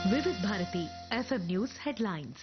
వివిధ Bharati FM news headlines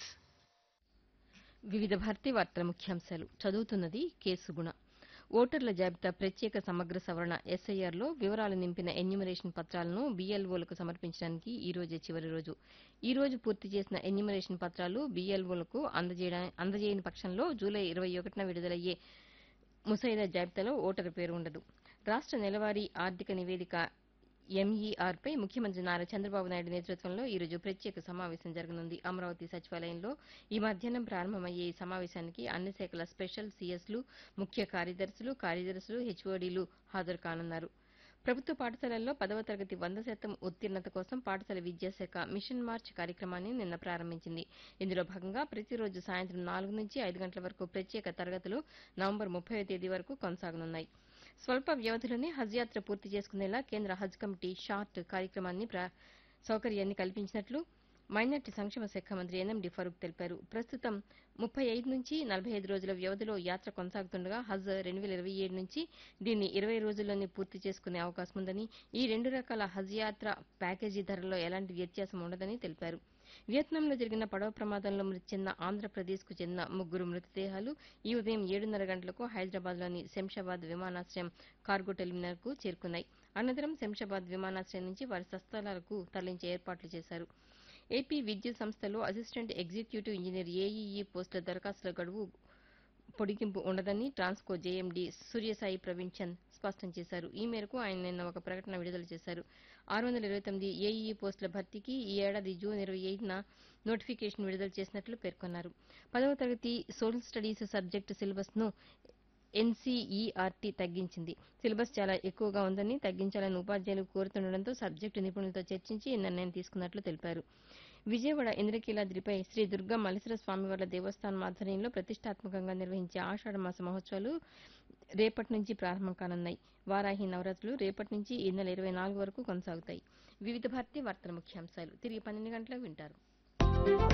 వివిధ భారతి వార్తల ముఖ్యాంశాలు చదువుతున్నది కేసుగుణ ఓటర్ల జాబితా ప్రత్యేక సమగ్ర సవరణ ఎస్ఐఆర్లో వివరాలు నింపిన ఎన్యూమరేషన్ పత్రాలను బీఎల్ఓలకు సమర్పించడానికి ఈ రోజే చివరి రోజు ఈ రోజు పూర్తి చేసిన ఎన్యూమరేషన్ పత్రాలు బీఎల్ఓలకు అందజేయడా- అందజేయని పక్షంలో జూలై ఇరవై ఒకటిన విడుదలయ్యే ముసాయిదా జాబితాలో ఓటరు పేరు ఉండదు రాష్ట నెలవారీ ఆర్థిక నివేదిక ఎంఈఆర్ పై ముఖ్యమంత్రి నారా చంద్రబాబు నాయుడు నేతృత్వంలో ఈ రోజు ప్రత్యేక సమావేశం జరగనుంది అమరావతి సచివాలయంలో ఈ మధ్యాహ్నం ప్రారంభమయ్యే ఈ సమావేశానికి అన్ని శాఖల స్పెషల్ సీఎస్లు ముఖ్య కార్యదర్శులు కార్యదర్శులు హెచ్ఓడీలు హాజరు కానున్నారు ప్రభుత్వ పాఠశాలల్లో పదవ తరగతి వంద శాతం ఉత్తీర్ణత కోసం పాఠశాల విద్యాశాఖ మిషన్ మార్చ్ కార్యక్రమాన్ని నిన్న ప్రారంభించింది ఇందులో భాగంగా ప్రతిరోజు సాయంత్రం నాలుగు నుంచి ఐదు గంటల వరకు ప్రత్యేక తరగతులు నవంబర్ ముప్పై తేదీ వరకు కొనసాగనున్నాయి స్వల్ప వ్యవధిలోనే హజ్ యాత్ర పూర్తి చేసుకునేలా కేంద్ర హజ్ కమిటీ షార్ట్ కార్యక్రమాన్ని ప్ర- సౌకర్యాన్ని కల్పించినట్లు మైనార్టీ సంక్షేమ శాఖ మంత్రి ఎన్ఎండి ఫరూక్ తెలిపారు ప్రస్తుతం ముప్పై ఐదు నుంచి నలభై ఐదు రోజుల వ్యవధిలో యాత్ర కొనసాగుతుండగా హజ్ రెండు వేల ఇరవై ఏడు నుంచి దీన్ని ఇరవై రోజుల్లోనే పూర్తి చేసుకునే అవకాశం ఉందని ఈ రెండు రకాల హజ్ యాత్ర ప్యాకేజీ ధరల్లో ఎలాంటి వ్యత్యాసం ఉండదని తెలిపారు వియత్నాంలో జరిగిన పడవ ప్రమాదంలో మృతి చెందిన ఆంధ్రప్రదేశ్కు చెందిన ముగ్గురు మృతదేహాలు ఈ ఉదయం ఏడున్నర గంటలకు హైదరాబాద్లోని శంషాబాద్ విమానాశ్రయం కార్గో టెర్మినల్కు చేరుకున్నాయి అనంతరం శంషాబాద్ విమానాశ్రయం నుంచి వారి స్వస్థలాలకు తరలించే ఏర్పాట్లు చేశారు ఏపీ విద్యుత్ సంస్థలో అసిస్టెంట్ ఎగ్జిక్యూటివ్ ఇంజనీర్ ఏఈఈ పోస్టుల దరఖాస్తుల గడువు పొడిగింపు ఉండదని ట్రాన్స్కో జేఎండీ సూర్యసాయి ప్రవీణ్ చంద్ స్పష్టం చేశారు ఈ మేరకు ఆయన నిన్న ఒక ప్రకటన విడుదల చేశారు ఆరు వందల ఇరవై తొమ్మిది ఏఈఈ పోస్టుల భర్తీకి ఈ ఏడాది జూన్ ఇరవై ఐదున నోటిఫికేషన్ విడుదల చేసినట్లు పేర్కొన్నారు పదవ తరగతి సోషల్ స్టడీస్ సబ్జెక్టు సిలబస్ ను ఎన్సీఈఆర్టీ తగ్గించింది సిలబస్ చాలా ఎక్కువగా ఉందని తగ్గించాలని ఉపాధ్యాయులు కోరుతుండటంతో సబ్జెక్టు నిపుణులతో చర్చించి ఈ నిర్ణయం తీసుకున్నట్లు తెలిపారు విజయవాడ ఇంద్రకీలాద్రిపై శ్రీ దుర్గా మల్లేశ్వర స్వామివార్ల దేవస్థానం ఆధ్వర్యంలో ప్రతిష్టాత్మకంగా నిర్వహించే ఆషాఢ మాస మహోత్సవాలు రేపటి నుంచి ప్రారంభం కానున్నాయి వారాహి నవరాత్రులు రేపటి నుంచి ఈ నెల ఇరవై నాలుగు వరకు కొనసాగుతాయి వివిధ భారతి వార్తల ముఖ్యాంశాలు తిరిగి పన్నెండు గంటలకు వింటారు